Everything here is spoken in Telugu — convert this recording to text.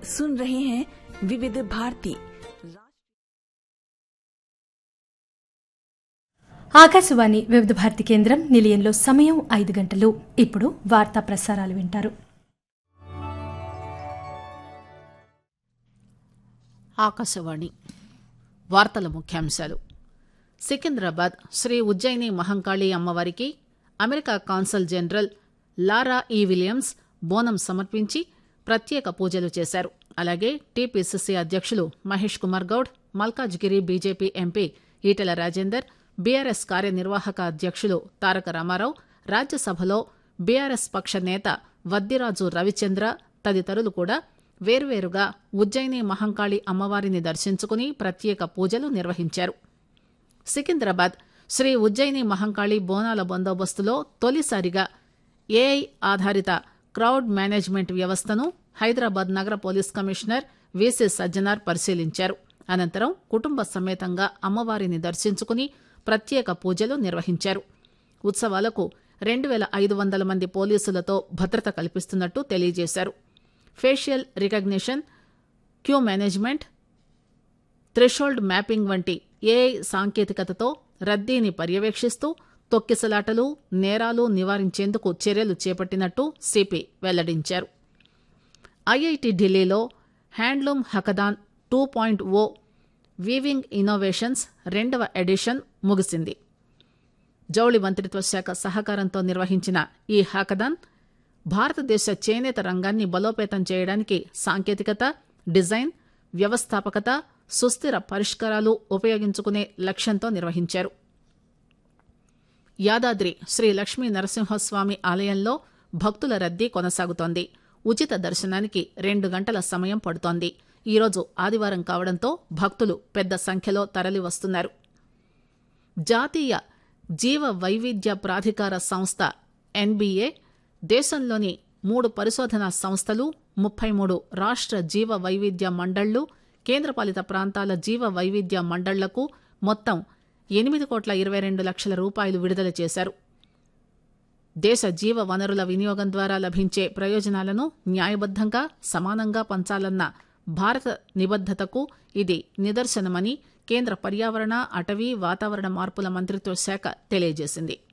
सुन रहे हैं विविध भारती ఆకాశవాణి వివిధ భారతి కేంద్రం నిలయంలో సమయం ఐదు గంటలు ఇప్పుడు వార్తా ప్రసారాలు వింటారు ఆకాశవాణి వార్తల ముఖ్యాంశాలు సికింద్రాబాద్ శ్రీ ఉజ్జయిని మహంకాళి అమ్మవారికి అమెరికా కాన్సల్ జనరల్ లారా ఈ విలియమ్స్ బోనం సమర్పించి ప్రత్యేక పూజలు చేశారు అలాగే టీపీసీసీ అధ్యక్షులు Mahesh Kumar Goud Malkajgiri BJP MP Etela Rajender BRS కార్యనిర్వాహక అధ్యక్షులు తారక రామారావు రాజ్యసభలో బీఆర్ఎస్ పక్ష నేత వద్దిరాజు రవిచంద్ర తదితరులు కూడా వేర్వేరుగా ఉజ్జయిని మహంకాళి అమ్మవారిని దర్శించుకుని ప్రత్యేక పూజలు నిర్వహించారు సికింద్రాబాద్ శ్రీ ఉజ్జయిని మహంకాళి బోనాల బందోబస్తులో తొలిసారిగా ఏఐ ఆధారిత క్రౌడ్ మేనేజ్మెంట్ వ్యవస్థను హైదరాబాద్ నగర పోలీస్ కమిషనర్ వీసీ సజ్జనార్ పరిశీలించారు అనంతరం కుటుంబ సమేతంగా అమ్మవారిని దర్శించుకుని ప్రత్యేక పూజలు నిర్వహించారు ఉత్సవాలకు రెండు వేల ఐదు వందల మంది పోలీసులతో భద్రత కల్పిస్తున్నట్టు తెలియజేశారు facial recognition queue management threshold mapping వంటి ఏఐ సాంకేతికతతో రద్దీని పర్యవేక్షిస్తూ తొక్కిసలాటలు నేరాలు నివారించేందుకు చర్యలు చేపట్టినట్టు సిపి వెల్లడించారు ఐఐటి ఢిల్లీలో handloom hackathon two point o weaving innovations రెండవ ఎడిషన్ ముగిసింది జౌళి మంత్రిత్వ శాఖ సహకారంతో నిర్వహించిన ఈ హాకదాన్ భారతదేశ చేనేత రంగాన్ని బలోపేతం చేయడానికి సాంకేతికత డిజైన్ వ్యవస్థాపకత సుస్థిర పరిష్కారాలు ఉపయోగించుకునే లక్ష్యంతో నిర్వహించారు యాదాద్రి శ్రీ లక్ష్మీ నరసింహస్వామి ఆలయంలో భక్తుల రద్దీ కొనసాగుతోంది ఉచిత దర్శనానికి రెండు గంటల సమయం పడుతోంది ఈరోజు ఆదివారం కావడంతో భక్తులు పెద్ద సంఖ్యలో తరలివస్తున్నారు జాతీయ జీవ వైవిధ్య ప్రాధికార సంస్థ ఎన్బీఏ దేశంలోని మూడు పరిశోధనా సంస్థలు ముప్పై మూడు రాష్ట్ర జీవ వైవిధ్య మండళ్లు కేంద్రపాలిత ప్రాంతాల జీవ వైవిధ్య మండళ్లకు మొత్తం ఎనిమిది కోట్ల ఇరవై రెండు లక్షల రూపాయలు విడుదల చేశారు దేశ జీవ వనరుల వినియోగం ద్వారా లభించే ప్రయోజనాలను న్యాయబద్దంగా సమానంగా పంచాలన్న భారత నిబద్దతకు ఇది నిదర్శనమని కేంద్ర పర్యావరణ అటవీ వాతావరణ మార్పుల మంత్రిత్వ శాఖ తెలియజేసింది